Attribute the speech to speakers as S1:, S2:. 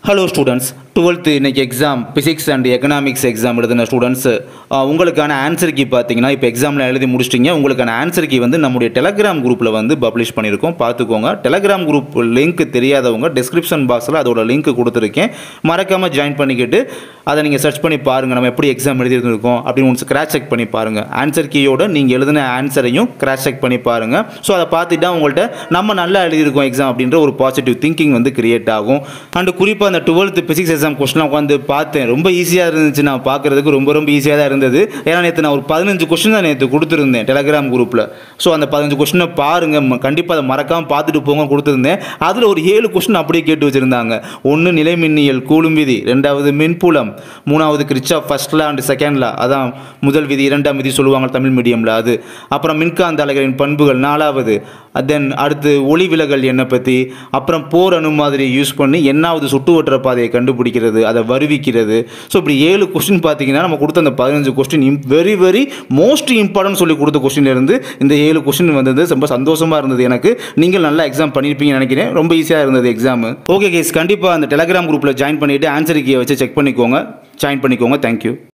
S1: hello students twelfth இன்னைக்கு exam physics and economics exam எழுதின students உங்களுக்கான ஆன்சர் கீ பார்த்தீங்கன்னா இப்போ எக்ஸாமில் எழுதி முடிச்சிட்டிங்க உங்களுக்கான ஆன்சர் கீ வந்து நம்முடைய டெலகிராம் குரூப்பில் வந்து பப்ளிஷ் பண்ணியிருக்கோம் பார்த்துக்கோங்க டெலகிராம் குரூப் லிங்க் தெரியாதவங்க டிஸ்கிரிப்ஷன் பாக்ஸில் அதோட லிங்க் கொடுத்துருக்கேன் மறக்காமல் ஜாயின் பண்ணிக்கிட்டு அதை நீங்கள் சர்ச் பண்ணி பாருங்கள் நம்ம எப்படி எக்ஸாம் எழுதியிருந்திருக்கோம் அப்படின்னு ஒன்று கிராச் செக் பண்ணி பாருங்கள் ஆன்சர் கீயோட நீங்கள் எழுதின ஆன்சரையும் கிராச் செக் பண்ணி பாருங்கள் ஸோ அதை பார்த்துட்டா உங்கள்கிட்ட நம்ம நல்லா எழுதியிருக்கோம் எக்ஸாம் அப்படின்ற ஒரு பாசிட்டிவ் திங்கிங் வந்து கிரியேட் ஆகும் அண்ட் குறிப்பாக அந்த டுவெல்த்து பிசிக்ஸ் எக்ஸாம் கொஸ்டின் உட்காந்து பார்த்தேன் ரொம்ப ஈஸியாக இருந்துச்சு நான் பார்க்குறதுக்கு ரொம்ப ரொம்ப ஈஸியாக தான் இருந்தது ஏன்னா நேற்று நான் ஒரு பதினஞ்சு கொஸ்டின் தான் நேற்று கொடுத்துருந்தேன் டெலகிராம் குரூப்பில் ஸோ அந்த பதினஞ்சு கொஸ்டினை பாருங்கள் கண்டிப்பாக அதை மறக்காமல் பார்த்துட்டு போங்க கொடுத்துருந்தேன் அதில் ஒரு ஏழு கொஸ்டின் அப்படியே கேட்டு வச்சுருந்தாங்க ஒன்று நிலைமின்னியல் கூலும் விதி ரெண்டாவது மின்புலம் மூணாவது கிரிச்சா first law and second law அதான் முதல் விதி இரண்டாம் விதி சொல்லுவாங்க தமிழ் மீடியமில் அது அப்புறம் மின்காந்த அலைகளின் பண்புகள் நாலாவது தென் அடுத்து ஒளி விலகல் எண்ணை பற்றி அப்புறம் போர் அணு மாதிரி யூஸ் பண்ணி என்னாவது சுற்றுவட்டார பாதையை கண்டுபிடிக்கிறது அதை வருவிக்கிறது ஸோ இப்படி ஏழு கொஸ்டின் பார்த்தீங்கன்னா நம்ம கொடுத்த அந்த பதினஞ்சு question very very most important சொல்லி கொடுத்த கொஸ்டின் இருந்து இந்த ஏழு கொஸ்டின் வந்தது ரொம்ப சந்தோஷமாக இருந்தது எனக்கு நீங்கள் நல்லா எக்ஸாம் பண்ணியிருப்பீங்கன்னு நினைக்கிறேன் ரொம்ப ஈஸியாக இருந்தது எக்ஸாம் ஓகே கேஸ் கண்டிப்பாக அந்த டெலகிராம் குரூப்பில் ஜாயின் பண்ணிவிட்டு ஆன்சர் கீயை வச்சு செக் பண்ணிக்கோங்க ஜாயின் பண்ணிக்கோங்க தேங்க்யூ